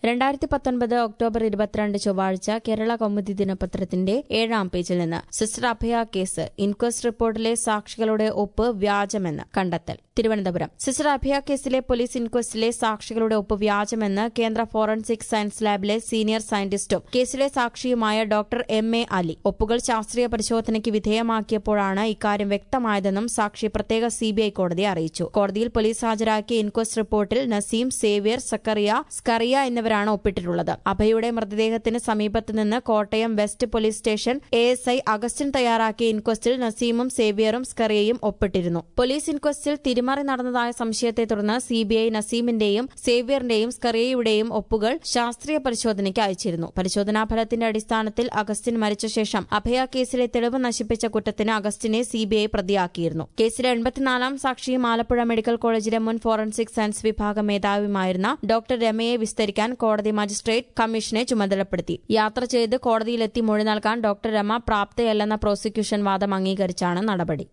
രണ്ടായിരത്തി പത്തൊൻപത് ഒക്ടോബർ ഇരുപത്തിരണ്ട് ചൊവ്വാഴ്ച കേരള കൗമുദി ദിനപത്രത്തിന്റെ ഏഴാം പേജിൽ നിന്ന് സിസ്റ്റർ അഭയ കേസ് ഇൻക്വസ്റ്റ് റിപ്പോർട്ടിലെ സാക്ഷികളുടെ ഒപ്പ് വ്യാജമെന്ന് കണ്ടെത്തൽ തിരുവനന്തപുരം സിസ്റ്റർ അഭയ കേസിലെ പോലീസ് ഇൻക്വസ്റ്റിലെ സാക്ഷികളുടെ ഒപ്പ് വ്യാജമെന്ന് കേന്ദ്ര ഫോറൻസിക് സയൻസ് ലാബിലെ സീനിയർ സയന്റിസ്റ്റും കേസിലെ സാക്ഷിയുമായ ഡോക്ടർ എം എ അലി ഒപ്പുകൾ ശാസ്ത്രീയ പരിശോധനയ്ക്ക് വിധേയമാക്കിയപ്പോഴാണ് ഇക്കാര്യം വ്യക്തമായതെന്നും സാക്ഷി പ്രത്യേക സിബിഐ കോടതിയെ അറിയിച്ചു കോടതിയിൽ പോലീസ് ഹാജരാക്കിയ ഇൻക്വസ്റ്റ് റിപ്പോർട്ടിൽ നസീം സേവ്യർ സക്കറിയ സ്കറിയ എന്നിവരാണ് ഒപ്പിട്ടിട്ടുള്ളത് അഭയുടെ മൃതദേഹത്തിന് സമീപത്ത് നിന്ന് Kottayam west police station A S I Augustine തയ്യാറാക്കിയ ഇൻക്വസ്റ്റിൽ നസീമും സേവ്യറും സ്കറിയയും ഒപ്പിട്ടിരുന്നു പോലീസ് ഇൻക്വസ്റ്റിൽ തിരിമറി നടന്നതായ സംശയത്തെ തുടർന്ന് സിബിഐ നസീമിന്റെയും സേവ്യറിന്റെയും സ്കറിയയുടെയും ഒപ്പുകൾ ശാസ്ത്രീയ പരിശോധനയ്ക്ക് അയച്ചിരുന്നു പരിശോധനാ ഫലത്തിന്റെ അടിസ്ഥാനത്തിൽ അഗസ്റ്റിൻ മരിച്ച ശേഷം അഭയ കേസിലെ തെളിവ് നശിപ്പിച്ച കുറ്റത്തിന് അഗസ്റ്റിനെ സിബിഐ പ്രതിയാക്കിയിരുന്നു കേസിലെ എൺപത്തിനാലാം സാക്ഷിയും ആലപ്പുഴ മെഡിക്കൽ കോളേജിലെ മുൻ ഫോറൻസിക് സയൻസ് വിഭാഗം മേധാവിയുമായിരുന്ന ഡോക്ടർ രമയെ വിസ്തരിക്കാൻ കോടതി മജിസ്ട്രേറ്റ് കമ്മീഷനെ ചുമതലപ്പെടുത്തി യാത്ര ചെയ്ത് കോടതിയിലെത്തി മൊഴി നൽകാൻ ഡോക്ടർ രമ പ്രാപ്തയല്ലെന്ന പ്രോസിക്യൂഷൻ വാദം അംഗീകരിച്ചാണ് നടപടി